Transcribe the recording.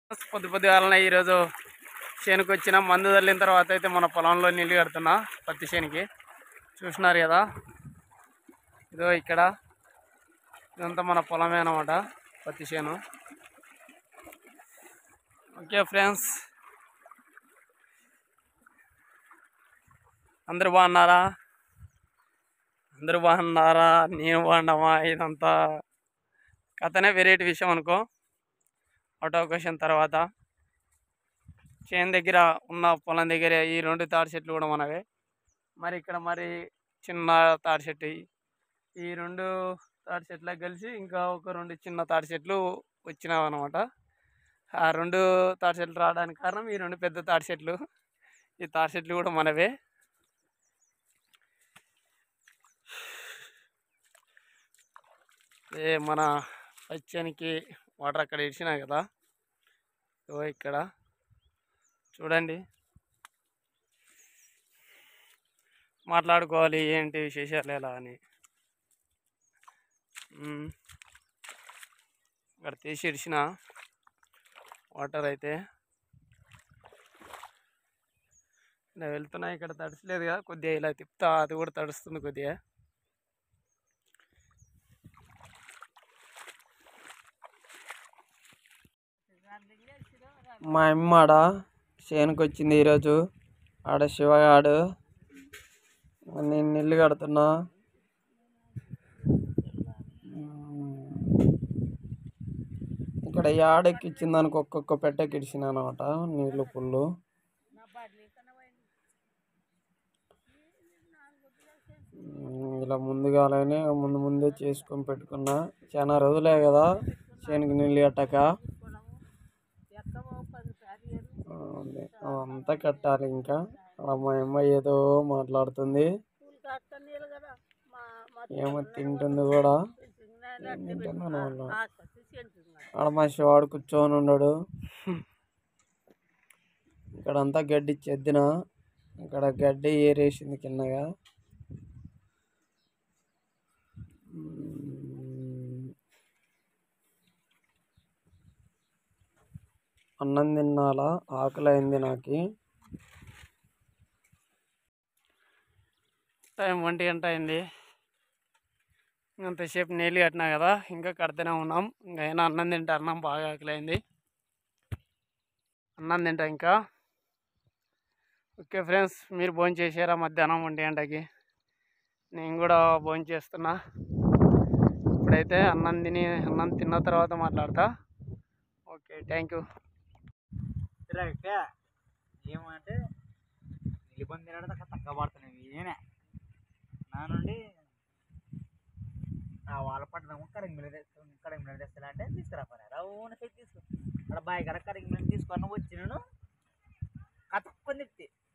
పొద్దు పొద్దుగాలనే ఈరోజు చేనుకు వచ్చిన మందు చల్లిన తర్వాత అయితే మన పొలంలో నీళ్ళు కడుతున్నా పత్తి చేనుకి చూసినారు కదా ఇదో ఇక్కడ ఇదంతా మన పొలమే అనమాట పత్తి చేను ఓకే ఫ్రెండ్స్ అందరూ బాగున్నారా అందరూ బాగున్నారా నేను బాగున్నామా ఇదంతా కథనే వెరైటీ విషయం అనుకో ఆటో క్వశ్చన్ తర్వాత చేను దగ్గర ఉన్న పొలం దగ్గర ఈ రెండు తాడి చెట్లు కూడా మనవే మరి ఇక్కడ మరి చిన్న తాడి చెట్టు ఈ- ఈ రెండు తాడి చెట్లకు కలిసి ఇంకా ఒక రెండు చిన్న తాడి చెట్లు వచ్చినావు అనమాట ఆ రెండు తాడి చెట్లు రావడానికి కారణం ఈ రెండు పెద్ద తాడి చెట్లు ఈ తాడి చెట్లు కూడా మనవే ఏ మన పచ్చనికి వాటర్ అక్కడ ఇచ్చినా కదా ఓ ఇక్కడ చూడండి మాట్లాడుకోవాలి ఏంటి విశేషాలు ఎలా అని మ్మ్. ఇక్కడ తీసి ఇడిచిన వాటర్ అయితే ఇలా వెళ్తున్నా ఇక్కడ తడిచలేదు కదా కొద్దిగా ఇలా తిప్పుతా అది కూడా తడుస్తుంది కొద్దిగా మా అమ్మ ఆడ చేనుకు వచ్చింది ఈరోజు ఆడ శివగాడు నేను నీళ్ళు కడుతున్నా ఇక్కడ యాడెక్కిచ్చింది దానికి ఒక్కొక్క పెట్టెక్కిడిచిన అనమాట నీళ్ళు పుల్లు ఉమ్, ఇలా ముందుగానే ముందు ముందే చేసుకొని పెట్టుకున్నా చాలా రోజులే కదా చేనుకి నీళ్ళు కట్టాక ఆ, అదే. అంతా కట్టాలి ఇంకా అలా మా అమ్మ ఏదో మాట్లాడుతుంది ఏమో తింటుంది కూడా ఏం తింటుందో వాళ్ళు ఆడ మా శివాడు కూర్చొని ఉన్నాడు ఇక్కడ అంతా గడ్డి చెద్దిన ఇక్కడ గడ్డి ఏరేసింది కిందగా ఉమ్. అన్నం తినాలా ఆకలి అయింది నాకు టైం ఒంటి గంట అయింది ఇంతసేపు నీళ్ళు కట్టినా కదా ఇంకా కడుతూనే ఉన్నాం ఇంకా అయినా అన్నం తింటా అన్నం బాగా ఆకలి అయింది అన్నం తింటా ఇంకా ఓకే ఫ్రెండ్స్ మీరు భోజనం చేసారా మధ్యాహ్నం ఒంటి గంటకి నేను కూడా భోజనం చేస్తున్నా ఇప్పుడైతే అన్నం తిని అన్నం తిన్న తర్వాత మాట్లాడతా ఓకే థ్యాంక్ యూ తిరగకే ఏమంటే నిలిపొంది తినడం తక్కువ పడుతున్నాయి నేనే నా నుండి ఆ వాళ్ళ పట్టణం కరింగ్ కరింగ్ తెస్తా అంటే తీసుకురా పని రౌన చెక్ తీసుకో అక్కడ బాయ్ కడ కరింగ్ తీసుకొని వచ్చి నేను కతక్కుని తిప్పి